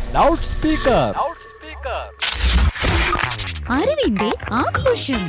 loud speaker അറിവിന്റെ ആഘോഷം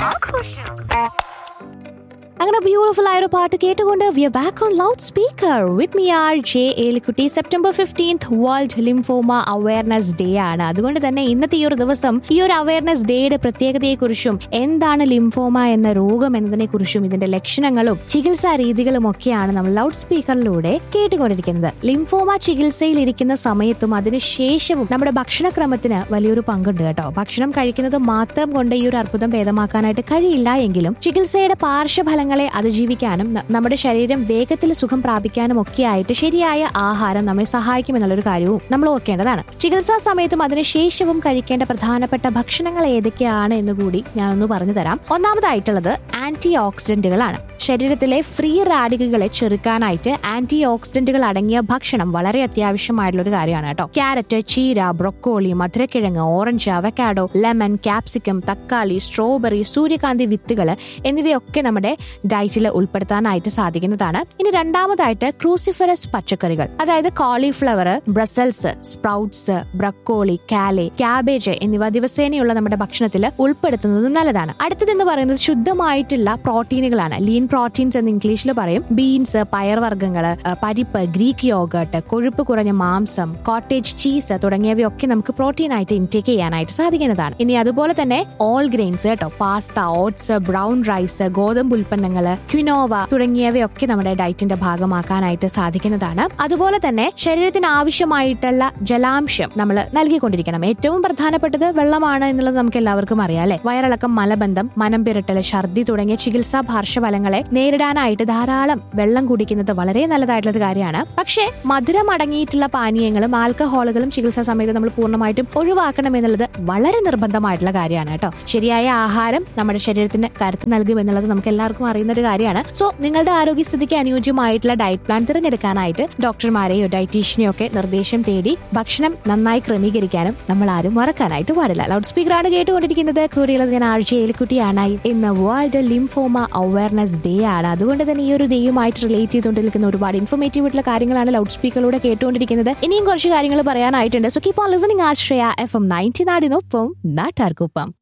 അങ്ങനെ ബ്യൂട്ടിഫുൾ ആയ ഒരു പാട്ട് കേട്ടുകൊണ്ട് we are back on loudspeaker with me R J Elikutty September fifteenth world lymphoma awareness day ആണ് അതുകൊണ്ട് തന്നെ ഇന്നത്തെ ഈ ഒരു ദിവസം ഈ ഒരു അവയർനെസ് ഡേയുടെ പ്രത്യേകതയെക്കുറിച്ചും എന്താണ് ലിംഫോമ എന്ന രോഗം എന്നതിനെ കുറിച്ചും ഇതിന്റെ ലക്ഷണങ്ങളും ചികിത്സാ രീതികളും ഒക്കെയാണ് നമ്മൾ ലൗഡ് സ്പീക്കറിലൂടെ കേട്ടുകൊണ്ടിരിക്കുന്നത് ലിംഫോമ ചികിത്സയിൽ ഇരിക്കുന്ന സമയത്തും അതിനുശേഷവും നമ്മുടെ ഭക്ഷണക്രമത്തിന് വലിയൊരു പങ്കുണ്ട് കേട്ടോ ഭക്ഷണം കഴിക്കുന്നത് മാത്രം കൊണ്ട് ഈ ഒരു അർബുദം ഭേദമാക്കാനായിട്ട് കഴിയില്ല എങ്കിലും ചികിത്സയുടെ പാർശ്വഫലങ്ങളെ അതിജീവിക്കാനും ന- നമ്മുടെ ശരീരം വേഗത്തിൽ സുഖം പ്രാപിക്കാനും ഒക്കെ ആയിട്ട് ശരിയായ ആഹാരം നമ്മെ സഹായിക്കുമെന്നുള്ളൊരു കാര്യവും നമ്മൾ ഓർക്കേണ്ടതാണ് ചികിത്സാ സമയത്തും അതിനുശേഷവും കഴിക്കേണ്ട പ്രധാനപ്പെട്ട ഭക്ഷണങ്ങൾ ഏതൊക്കെയാണ് എന്ന് കൂടി ഞാനൊന്ന് പറഞ്ഞു തരാം ഒന്നാമതായിട്ടുള്ളത് ആന്റി ഓക്സിഡന്റുകളാണ് ശരീരത്തിലെ ഫ്രീ റാഡിക്കുകളെ ചെറുക്കാനായിട്ട് ആന്റി ഓക്സിഡന്റുകൾ അടങ്ങിയ ഭക്ഷണം വളരെ അത്യാവശ്യമായിട്ടുള്ള ഒരു കാര്യമാണ് കേട്ടോ ക്യാരറ്റ് ചീര ബ്രൊക്കോളി മധുരക്കിഴങ്ങ് ഓറഞ്ച് അവക്കാഡോ ലെമൺ ക്യാപ്സിക്കം തക്കാളി സ്ട്രോബെറി സൂര്യകാന്തി വിത്തുകൾ എന്നിവയൊക്കെ നമ്മുടെ ഡയറ്റിൽ ഉൾപ്പെടുത്താനായിട്ട് സാധിക്കുന്നതാണ് ഇനി രണ്ടാമതായിട്ട് ക്രൂസിഫറസ് പച്ചക്കറികൾ അതായത് cauliflower Brussels sprouts broccoli kale cabbage എന്നിവ ദിവസേനയുള്ള നമ്മുടെ ഭക്ഷണത്തിൽ ഉൾപ്പെടുത്തുന്നത് നല്ലതാണ് അടുത്തതെന്ന് പറയുന്നത് ശുദ്ധമായിട്ടുള്ള പ്രോട്ടീനുകളാണ് ലീൻ പ്രോട്ടീൻസ് എന്ന് ഇംഗ്ലീഷിൽ പറയും ബീൻസ് പയർവർഗ്ഗങ്ങള് അഹ് പരിപ്പ് ഗ്രീക്ക് യോഗട്ട് കൊഴുപ്പ് കുറഞ്ഞ മാംസം കോട്ടേജ് ചീസ് തുടങ്ങിയവയൊക്കെ നമുക്ക് പ്രോട്ടീൻ ആയിട്ട് ഇൻടേക്ക് ചെയ്യാനായിട്ട് സാധിക്കുന്നതാണ് ഇനി അതുപോലെ തന്നെ ഓൾ ഗ്രെയിൻസ് കേട്ടോ പാസ്ത ഓട്സ് ബ്രൗൺ റൈസ് ഗോതമ്പ് ഉൽപ്പന്നങ്ങള് ക്വിനോവ തുടങ്ങിയവയൊക്കെ നമ്മുടെ ഡയറ്റിന്റെ ഭാഗമാക്കാനായിട്ട് സാധിക്കുന്നതാണ് അതുപോലെ തന്നെ ശരീരത്തിന് ആവശ്യമായിട്ടുള്ള ജലാംശം നമ്മൾ നൽകിക്കൊണ്ടിരിക്കണം ഏറ്റവും പ്രധാനപ്പെട്ടത് വെള്ളമാണ് എന്നുള്ളത് നമുക്ക് എല്ലാവർക്കും അറിയാം അല്ലെ വയറിളക്കം മലബന്ധം മനം പിരട്ടല് ഛർദി തുടങ്ങിയ ചികിത്സാ പാർശ്വഫലങ്ങളെ നേരിടാനായിട്ട് ധാരാളം വെള്ളം കുടിക്കുന്നത് വളരെ നല്ലതായിട്ടുള്ള ഒരു കാര്യമാണ് പക്ഷേ മധുരം അടങ്ങിയിട്ടുള്ള പാനീയങ്ങളും ആൽക്കഹോളുകളും ചികിത്സാ സമയത്ത് നമ്മൾ പൂർണ്ണമായിട്ടും ഒഴിവാക്കണം എന്നുള്ളത് വളരെ നിർബന്ധമായിട്ടുള്ള കാര്യമാണ് കേട്ടോ ശരിയായ ആഹാരം നമ്മുടെ ശരീരത്തിന് കരുത്ത് നൽകും എന്നുള്ളത് നമുക്ക് എല്ലാവർക്കും അറിയുന്ന ഒരു കാര്യമാണ് സോ നിങ്ങളുടെ ആരോഗ്യസ്ഥിതിക്ക് അനുയോജ്യമായിട്ടുള്ള ഡയറ്റ് പ്ലാൻ തിരഞ്ഞെടുക്കാനായിട്ട് ഡോക്ടർമാരെയോ ഡയറ്റീഷ്യനെയോ ഒക്കെ നിർദ്ദേശം തേടി ഭക്ഷണം നന്നായി ക്രമീകരിക്കാനും നമ്മൾ ആരും മറക്കാനായിട്ട് പാടില്ല ലൗഡ് സ്പീക്കറാണ് കേട്ടുകൊണ്ടിരിക്കുന്നത് കൂടിയുള്ളത് ഞാൻ ആഴ്ച ഏലിക്കുട്ടിയാണ് ഇന്ന് വേൾഡ് ലിംഫോമ അവയർനെസ് ഡേ ആണ് അതുകൊണ്ട് തന്നെ ഈ ഒരു ഡേയുമായിട്ട് റിലേറ്റ് ചെയ്തുകൊണ്ട് നിൽക്കുന്ന ഒരുപാട് ഇൻഫോർമേറ്റീവ് ആയിട്ടുള്ള കാര്യങ്ങളാണ് ലൗഡ് സ്പീക്കറിലൂടെ കേട്ടുകൊണ്ടിരിക്കുന്നത് ഇനിയും കുറച്ച് കാര്യങ്ങൾ പറയാനായിട്ടുണ്ട് so keep on listening Ashraya F M ninety നാടിനൊപ്പം നാട്ടാർക്കൊപ്പം